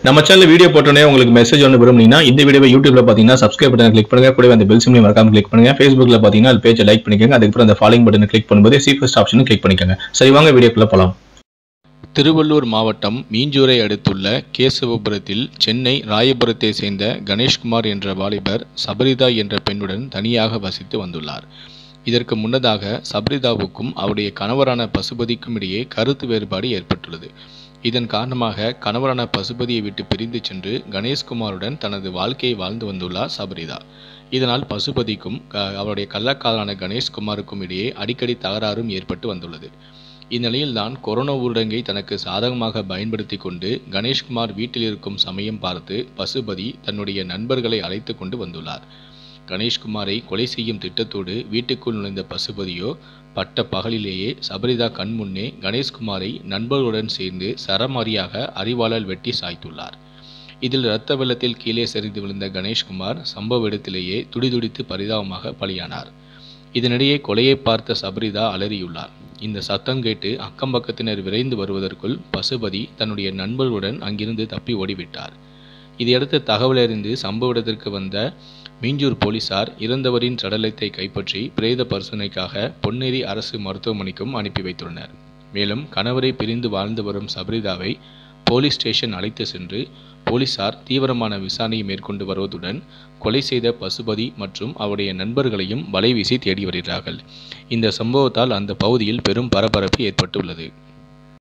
நம்ம channel video போட்டோன்னே உங்களுக்கு மெசேஜ் ஒன்று விரும்புனீங்கன்னா இந்த வீடியோவை யூடியூப்ல பார்த்தீங்கன்னா சப்ஸ்கிரைப் பட்டன் கிளிக் பண்ணுங்க கூடவே அந்த பெல் சிம்லையும் மறக்காம கிளிக் பண்ணுங்க ஃபேஸ்புக்ல பார்த்தீங்கன்னா அது பேஜை லைக் பண்ணிக்கோங்க அதுக்கப்புறம் அந்த ஃபாலோயிங் பட்டனை கிளிக் பண்ணும்போது சி ஃபர்ஸ்ட் ஆப்ஷனும் கிளிக் பண்ணிக்கோங்க சரி வாங்க வீடியோக்குள்ள போலாம் திருவள்ளூர் மாவட்டம் மீஞ்சூரை அடுத்துள்ள கேசவபுரத்தில் சென்னை ராயபுரத்தை சேர்ந்த கணேஷ்குமார் என்ற வாலிபர் சபரிதா என்ற பெண்ணுடன் தனியாக வசித்து வந்துள்ளார் இதற்கு முன்னதாக சபரிதாவுக்கும் அவருடைய கணவரான பசுபதிக்கும் இடையே கருத்து வேறுபாடு ஏற்பட்டுள்ளது இதன் காரணமாக கணவரான பசுபதியை விட்டு பிரிந்து சென்று கணேஷ்குமாருடன் தனது வாழ்க்கையை வாழ்ந்து வந்துள்ளார் சபரிதா இதனால் பசுபதிக்கும் க- அவருடைய கள்ளக்காதலான கணேஷ்குமாருக்கும் இடையே அடிக்கடி தகராறும் ஏற்பட்டு வந்துள்ளது இந்நிலையில்தான் கொரோனா ஊரடங்கை தனக்கு சாதகமாக பயன்படுத்தி கொண்டு கணேஷ்குமார் வீட்டில் இருக்கும் சமயம் பார்த்து பசுபதி தன்னுடைய நண்பர்களை அழைத்து கொண்டு வந்துள்ளார் கணேஷ்குமாரை கொலை செய்யும் திட்டத்தோடு வீட்டுக்குள் நுழைந்த பசுபதியோ பட்ட பகலிலேயே சபரிதா கண் முன்னே கணேஷ்குமாரை நண்பர்களுடன் சேர்ந்து சரமாரியாக அறிவாளால் வெட்டி சாய்த்துள்ளார் இதில் இரத்த வெள்ளத்தில் கீழே சரிந்து விழுந்த கணேஷ்குமார் சம்பவ இடத்திலேயே துடிதுடித்து பரிதாபமாக பலியானார் இதனிடையே கொலையை பார்த்த சபரிதா அலறியுள்ளார் இந்த சத்தம் கேட்டு அக்கம் பக்கத்தினர் விரைந்து வருவதற்குள் பசுபதி தன்னுடைய நண்பர்களுடன் அங்கிருந்து தப்பி ஓடிவிட்டார் இதையடுத்து தகவல் அறிந்து சம்பவ இடத்திற்கு வந்த மீஞ்சூர் போலீசார் இறந்தவரின் சடலத்தை கைப்பற்றி பிரேத பரிசோதனைக்காக பொன்னேரி அரசு மருத்துவமனைக்கும் அனுப்பி வைத்துள்ளனர் மேலும் கணவரை பிரிந்து வாழ்ந்து வரும் சபரிதாவை போலீஸ் ஸ்டேஷன் அழைத்து சென்று போலீசார் தீவிரமான விசாரணையை மேற்கொண்டு வருவதுடன் கொலை செய்த பசுபதி மற்றும் அவருடைய நண்பர்களையும் வலைவீசி தேடி வருகிறார்கள் இந்த சம்பவத்தால் அந்த பகுதியில் பெரும் பரபரப்பு ஏற்பட்டுள்ளது